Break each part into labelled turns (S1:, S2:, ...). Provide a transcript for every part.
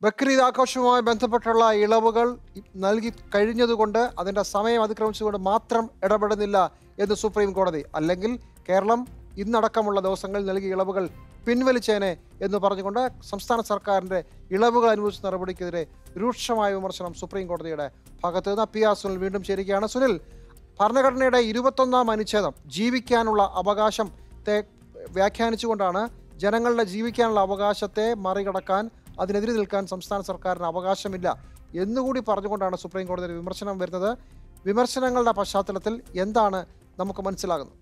S1: ബക്രീദ് ആഘോഷവുമായി ബന്ധപ്പെട്ടുള്ള ഇളവുകൾ നൽകി കഴിഞ്ഞതുകൊണ്ട് അതിന്റെ സമയം അതിക്രമിച്ചുകൊണ്ട് മാത്രം ഇടപെടുന്നില്ല എന്ന് സുപ്രീം കോടതി അല്ലെങ്കിൽ കേരളം ഇന്നടക്കമുള്ള ദിവസങ്ങളിൽ നൽകിയ ഇളവുകൾ പിൻവലിച്ചേനെ എന്ന് പറഞ്ഞുകൊണ്ട് സംസ്ഥാന സർക്കാരിന്റെ ഇളവുകൾ അനുവദിച്ച നടപടിക്കെതിരെ രൂക്ഷമായ വിമർശനം സുപ്രീം കോടതിയുടെ ഭാഗത്ത് നിന്ന് പി ആർ സുനിൽ വീണ്ടും ചേരുകയാണ് സുനിൽ ഭരണഘടനയുടെ ഇരുപത്തൊന്നാം അനുച്ഛേദം ജീവിക്കാനുള്ള അവകാശത്തെ വ്യാഖ്യാനിച്ചുകൊണ്ടാണ് ജനങ്ങളുടെ ജീവിക്കാനുള്ള അവകാശത്തെ മറികടക്കാൻ അതിനെതിരെ നിൽക്കാൻ സംസ്ഥാന സർക്കാരിന് അവകാശമില്ല എന്നുകൂടി പറഞ്ഞുകൊണ്ടാണ് സുപ്രീം കോടതിയുടെ വിമർശനം വരുന്നത് വിമർശനങ്ങളുടെ പശ്ചാത്തലത്തിൽ എന്താണ് നമുക്ക് മനസ്സിലാകുന്നത്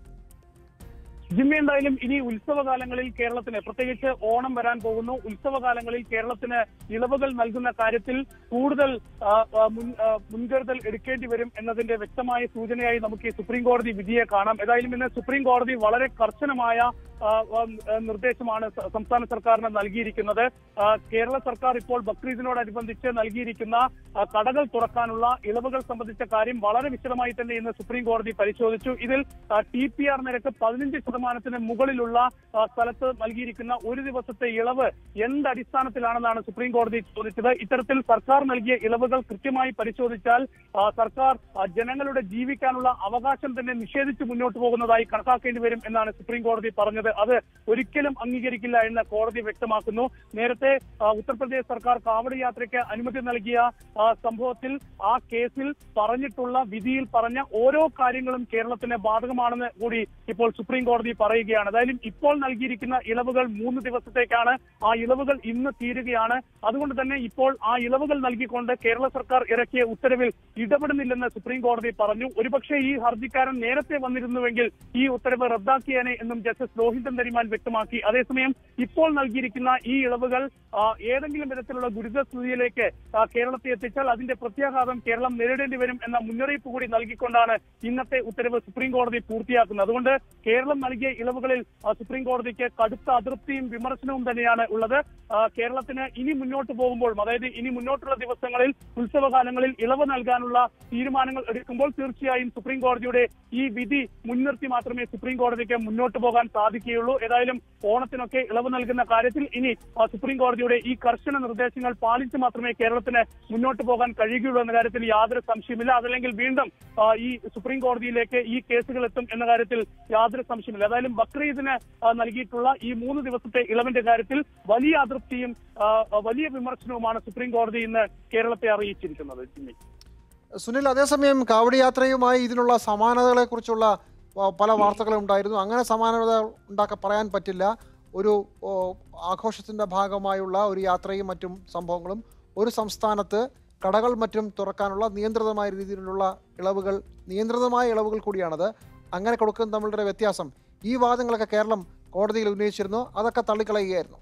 S2: ജിമ്മി എന്തായാലും ഇനി ഉത്സവകാലങ്ങളിൽ കേരളത്തിന് പ്രത്യേകിച്ച് ഓണം വരാൻ പോകുന്നു ഉത്സവകാലങ്ങളിൽ കേരളത്തിന് ഇളവുകൾ നൽകുന്ന കാര്യത്തിൽ കൂടുതൽ ആ, ആ, മുൻ ആ, മുൻകരുതൽ എടുക്കേണ്ടി വരും എന്നതിന്റെ വ്യക്തമായ സൂചനയായി നമുക്ക് ഈ സുപ്രീം കോടതി വിധിയെ കാണാം ഏതായാലും ഇന്ന് സുപ്രീം കോടതി വളരെ കർശനമായ ആ, ആ, നിർദ്ദേശമാണ് സ- സംസ്ഥാന സർക്കാരിന് നൽകിയിരിക്കുന്നത് ആ, കേരള സർക്കാർ ഇപ്പോൾ ബക്രീദിനോടനുബന്ധിച്ച് നൽകിയിരിക്കുന്ന ആ, കടകൾ തുറക്കാനുള്ള ഇളവുകൾ സംബന്ധിച്ച കാര്യം വളരെ വിശദമായി തന്നെ ഇന്ന് സുപ്രീം കോടതി പരിശോധിച്ചു ഇതിൽ ടി പി ആർ നിരക്ക് പതിനഞ്ച് ശതമാനത്തിന് മുകളിലുള്ള ആ, സ്ഥലത്ത് നൽകിയിരിക്കുന്ന ഒരു ദിവസത്തെ ഇളവ് എന്ത് അടിസ്ഥാനത്തിലാണെന്നാണ് സുപ്രീം കോടതി ചോദിച്ചത് ഇത്തരത്തിൽ സർക്കാർ നൽകിയ ഇളവുകൾ കൃത്യമായി പരിശോധിച്ചാൽ ആ, സർക്കാർ ആ, ജനങ്ങളുടെ ജീവിക്കാനുള്ള അവകാശം തന്നെ നിഷേധിച്ച് മുന്നോട്ട് പോകുന്നതായി കണക്കാക്കേണ്ടി വരും എന്നാണ് സുപ്രീം കോടതി പറഞ്ഞത് അത് ഒരിക്കലും അംഗീകരിക്കില്ല എന്ന് കോടതി വ്യക്തമാക്കുന്നു നേരത്തെ ആ, ഉത്തർപ്രദേശ് സർക്കാർ കാവടി യാത്രയ്ക്ക് അനുമതി നൽകിയ ആ, സംഭവത്തിൽ ആ കേസിൽ പറഞ്ഞിട്ടുള്ള വിധിയിൽ പറഞ്ഞ ഓരോ കാര്യങ്ങളും കേരളത്തിന് ബാധകമാണെന്ന് കൂടി ഇപ്പോൾ സുപ്രീം കോടതി പറയുകയാണ് അതായത് ഇപ്പോൾ നൽകിയിരിക്കുന്ന ഇളവുകൾ മൂന്ന് ദിവസത്തേക്കാണ് ആ ഇളവുകൾ ഇന്ന് തീരുകയാണ് അതുകൊണ്ട് തന്നെ ഇപ്പോൾ ആ ഇളവുകൾ നൽകിക്കൊണ്ട് കേരള സർക്കാർ ഇറക്കിയ ഉത്തരവിൽ ഇടപെടുന്നില്ലെന്ന് സുപ്രീം കോടതി പറഞ്ഞു ഒരുപക്ഷെ ഈ ഹർജിക്കാരൻ നേരത്തെ വന്നിരുന്നുവെങ്കിൽ ഈ ഉത്തരവ് റദ്ദാക്കിയേനെ എന്നും ജസ്റ്റിസ് ലോഹിതൻ നരിമാൻ വ്യക്തമാക്കി അതേസമയം ഇപ്പോൾ നൽകിയിരിക്കുന്ന ഈ ഇളവുകൾ ആ, ഏതെങ്കിലും വിധത്തിലുള്ള ദുരിതസ്ഥിതിയിലേക്ക് ആ, കേരളത്തെ എത്തിച്ചാൽ അതിന്റെ പ്രത്യാഘാതം കേരളം നേരിടേണ്ടി വരും എന്ന മുന്നറിയിപ്പ് കൂടി നൽകിക്കൊണ്ടാണ് ഇന്നത്തെ ഉത്തരവ് സുപ്രീം കോടതി പൂർത്തിയാക്കുന്നത് അതുകൊണ്ട് കേരളം നൽകിയ ഇളവുകളിൽ ആ, സുപ്രീം കോടതിക്ക് കടുത്ത അതൃപ്തിയും വിമർശനവും തന്നെയാണ് ഉള്ളത് ആ, കേരളത്തിന് ഇനി മുന്നോട്ട് പോകുമ്പോൾ അതായത് ഇനി മുന്നോട്ടുള്ള ദിവസങ്ങളിൽ ഉത്സവകാലങ്ങളിൽ ഇളവ് നൽകാനുള്ള തീരുമാനങ്ങൾ എടുക്കുമ്പോൾ തീർച്ചയായും സുപ്രീം കോടതിയുടെ ഈ വിധി മുൻനിർത്തി മാത്രമേ സുപ്രീം കോടതിക്ക് മുന്നോട്ട് പോകാൻ സാധിക്കുകയുള്ളൂ ഏതായാലും ഓണത്തിനൊക്കെ ഇളവ് നൽകുന്ന കാര്യത്തിൽ ഇനി ആ, സുപ്രീം കോടതിയുടെ ഈ കർശന നിർദ്ദേശങ്ങൾ പാലിച്ച് മാത്രമേ കേരളത്തിന് മുന്നോട്ട് പോകാൻ കഴിയുകയുള്ളൂ എന്ന കാര്യത്തിൽ യാതൊരു സംശയമില്ല അതല്ലെങ്കിൽ വീണ്ടും ആ, ഈ സുപ്രീം കോടതിയിലേക്ക് ഈ കേസുകൾ എത്തും എന്ന കാര്യത്തിൽ യാതൊരു സംശയമില്ല ഏതായാലും ബക്രീദിന് ആ, നൽകിയിട്ടുള്ള ഈ മൂന്ന് ദിവസത്തെ ഇളവിന്റെ കാര്യത്തിൽ വലിയ അതൃപ്തിയും ആ, വലിയ വിമർശനവുമാണ് സുപ്രീം കോടതി ഇന്ന് കേരളത്തെ അറിയിച്ചിരിക്കുന്നത് ജിമ്മി
S1: സുനിൽ അതേസമയം കാവടി യാത്രയുമായി ഇതിനുള്ള സമാനതകളെ കുറിച്ചുള്ള പല വാർത്തകളും ഉണ്ടായിരുന്നു അങ്ങനെ സമാനത ഉണ്ടാക്കാൻ പറയാൻ പറ്റില്ല ഒരു ഓ, ആഘോഷത്തിന്റെ ഭാഗമായുള്ള ഒരു യാത്രയും മറ്റും സംഭവങ്ങളും ഒരു സംസ്ഥാനത്ത് കടകൾ മറ്റും തുറക്കാനുള്ള നിയന്ത്രിതമായ രീതിയിലുള്ള ഇളവുകൾ നിയന്ത്രിതമായ ഇളവുകൾ കൂടിയാണത് അങ്ങനെ കൊടുക്കുന്ന തമ്മിലുള്ള വ്യത്യാസം ഈ വാദങ്ങളൊക്കെ കേരളം കോടതിയിൽ ഉന്നയിച്ചിരുന്നു അതൊക്കെ തള്ളിക്കളയുകയായിരുന്നു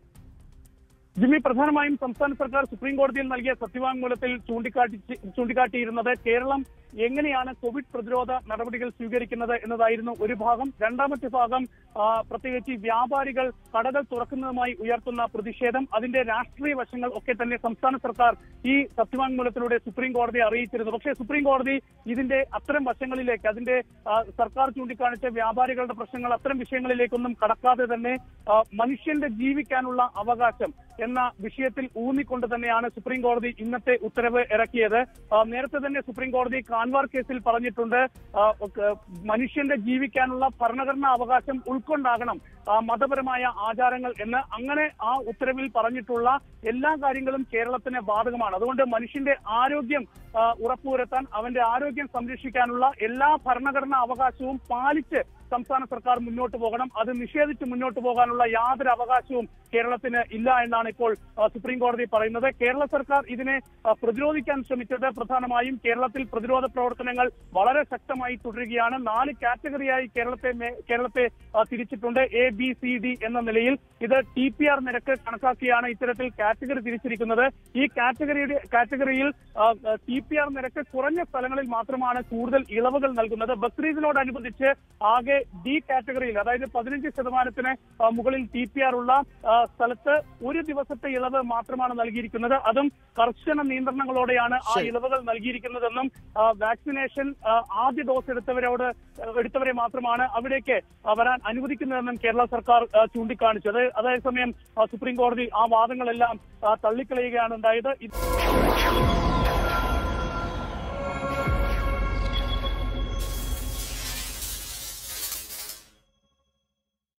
S2: ജിമ്മി പ്രധാനമായും സംസ്ഥാന സർക്കാർ സുപ്രീം കോടതിയിൽ നൽകിയ സത്യവാങ്മൂലത്തിൽ ചൂണ്ടിക്കാട്ടി ചൂണ്ടിക്കാട്ടിയിരുന്നത് കേരളം എങ്ങനെയാണ് കോവിഡ് പ്രതിരോധ നടപടികൾ സ്വീകരിക്കുന്നത് എന്നതായിരുന്നു ഒരു ഭാഗം രണ്ടാമത്തെ ഭാഗം ആ, പ്രത്യേകിച്ച് ഈ വ്യാപാരികൾ കടകൾ തുറക്കുന്നതുമായി ഉയർത്തുന്ന പ്രതിഷേധം അതിന്റെ രാഷ്ട്രീയ വശങ്ങൾ ഒക്കെ തന്നെ സംസ്ഥാന സർക്കാർ ഈ സത്യവാങ്മൂലത്തിലൂടെ സുപ്രീം കോടതിയെ അറിയിച്ചിരുന്നു പക്ഷേ സുപ്രീം കോടതി ഇതിന്റെ അത്തരം വശങ്ങളിലേക്ക് അതിന്റെ ആ, സർക്കാർ ചൂണ്ടിക്കാണിച്ച വ്യാപാരികളുടെ പ്രശ്നങ്ങൾ അത്തരം വിഷയങ്ങളിലേക്കൊന്നും കടക്കാതെ തന്നെ ആ, മനുഷ്യന്റെ ജീവിക്കാനുള്ള അവകാശം എന്ന വിഷയത്തിൽ ഊന്നിക്കൊണ്ട് തന്നെയാണ് സുപ്രീം കോടതി ഇന്നത്തെ ഉത്തരവ് ഇറക്കിയത് ആ, നേരത്തെ തന്നെ സുപ്രീം കോടതി കാൻവാർ കേസിൽ പറഞ്ഞിട്ടുണ്ട് ആ, ഒക്കെ മനുഷ്യന്റെ ജീവിക്കാനുള്ള ഭരണഘടനാ അവകാശം ഉൾക്കൊണ്ടാകണം ആ, മതപരമായ ആചാരങ്ങൾ എന്ന് അങ്ങനെ ആ ഉത്തരവിൽ പറഞ്ഞിട്ടുള്ള എല്ലാ കാര്യങ്ങളും കേരളത്തിന് ബാധകമാണ് അതുകൊണ്ട് മനുഷ്യന്റെ ആരോഗ്യം ആ, ഉറപ്പുവരുത്താൻ അവന്റെ ആരോഗ്യം സംരക്ഷിക്കാനുള്ള എല്ലാ ഭരണഘടനാ അവകാശവും പാലിച്ച് സംസ്ഥാന സർക്കാർ മുന്നോട്ട് പോകണം അത് നിഷേധിച്ച് മുന്നോട്ട് പോകാനുള്ള യാതൊരു അവകാശവും കേരളത്തിന് ഇല്ല എന്നാണ് ഇപ്പോൾ ആ, സുപ്രീം കോടതി പറയുന്നത് കേരള സർക്കാർ ഇതിനെ ആ, പ്രതിരോധിക്കാൻ ശ്രമിച്ചത് പ്രധാനമായും കേരളത്തിൽ പ്രതിരോധ പ്രവർത്തനങ്ങൾ വളരെ ശക്തമായി തുടരുകയാണ് നാല് കാറ്റഗറിയായി കേരളത്തെ മേ- കേരളത്തെ ആ, തിരിച്ചിട്ടുണ്ട് എ ബി സി ഡി എന്ന നിലയിൽ ഇത് ടി പി ആർ നിരക്ക് കണക്കാക്കിയാണ് ഇത്തരത്തിൽ കാറ്റഗറി തിരിച്ചിരിക്കുന്നത് ഈ കാറ്റഗറിയുടെ കാറ്റഗറിയിൽ ടി പി ആർ നിരക്ക് കുറഞ്ഞ സ്ഥലങ്ങളിൽ മാത്രമാണ് കൂടുതൽ ഇളവുകൾ നൽകുന്നത് ബക്രീദിനോടനുബന്ധിച്ച് ആകെ ഡി കാറ്റഗറിയിൽ അതായത് പതിനഞ്ച് ശതമാനത്തിന് ആ, മുകളിൽ ടി പി ആർ ഉള്ള ആ, സ്ഥലത്ത് ഒരു ദിവസത്തെ ഇളവ് മാത്രമാണ് നൽകിയിരിക്കുന്നത് അതും കർശന നിയന്ത്രണങ്ങളോടെയാണ് ആ
S1: ശരി.
S2: ഇളവുകൾ നൽകിയിരിക്കുന്നതെന്നും ആ, വാക്സിനേഷൻ ആ, ആദ്യ ഡോസ് എടുത്തവരോട് ആ, എടുത്തവരെ മാത്രമാണ് അവിടേക്ക് ആ, വരാൻ അനുവദിക്കുന്നതെന്നും കേരള സർക്കാർ ആ, ചൂണ്ടിക്കാണിച്ചു അത് അതേസമയം ആ, സുപ്രീം കോടതി ആ വാദങ്ങളെല്ലാം ആ, തള്ളിക്കളയുകയാണ് ഉണ്ടായത് ഇത്